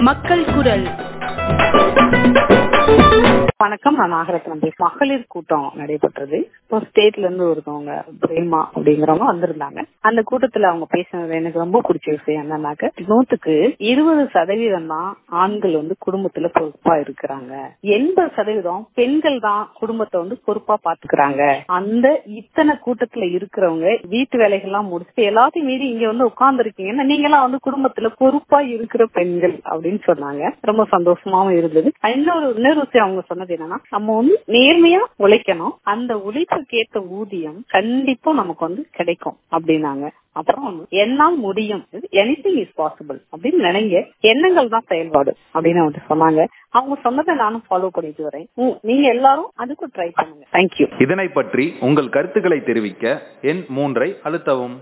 மக்கள் குரல் வணக்கம் நான் நாகரத்னம் பேச மகளிர் கூட்டம் நடைபெற்றது இப்போ ஸ்டேட்ல இருந்து ஒருத்தவங்க பிரேமா அப்படிங்கிறவங்க வந்திருந்தாங்க அந்த கூட்டத்துல அவங்க பேசினது எனக்கு ரொம்ப பிடிச்ச விஷயம் என்னன்னாக்க நூத்துக்கு இருபது சதவீதம் தான் ஆண்கள் வந்து குடும்பத்துல பொறுப்பா இருக்கிறாங்க எண்பது சதவீதம் பெண்கள் தான் குடும்பத்தை வந்து பொறுப்பா பாத்துக்கிறாங்க அந்த இத்தனை கூட்டத்துல இருக்கிறவங்க வீட்டு வேலைகள்லாம் முடிச்சுட்டு எல்லாத்தையும் மீறி இங்க வந்து உட்கார்ந்து இருக்கீங்கன்னா நீங்க எல்லாம் வந்து குடும்பத்துல பொறுப்பா இருக்கிற பெண்கள் அப்படின்னு சொன்னாங்க ரொம்ப சந்தோஷமாவும் இருந்தது இன்னொரு இன்னொரு விஷயம் அவங்க சொன்னது என்னன்னா நம்ம வந்து நேர்மையா உழைக்கணும் அந்த உழைப்புக்கேற்ற ஊதியம் கண்டிப்பா நமக்கு வந்து கிடைக்கும் அப்படின்னாங்க அப்புறம் என்னால் முடியும் எனிதிங் இஸ் பாசிபிள் அப்படின்னு நினைங்க எண்ணங்கள் தான் செயல்பாடு அப்படின்னு அவங்க சொன்னாங்க அவங்க சொன்னதை நானும் ஃபாலோ பண்ணிட்டு வரேன் உம், நீங்க எல்லாரும் அதுக்கு ட்ரை பண்ணுங்க தேங்க்யூ இதனை பற்றி உங்கள் கருத்துக்களை தெரிவிக்க எண் மூன்றை அழுத்தவும்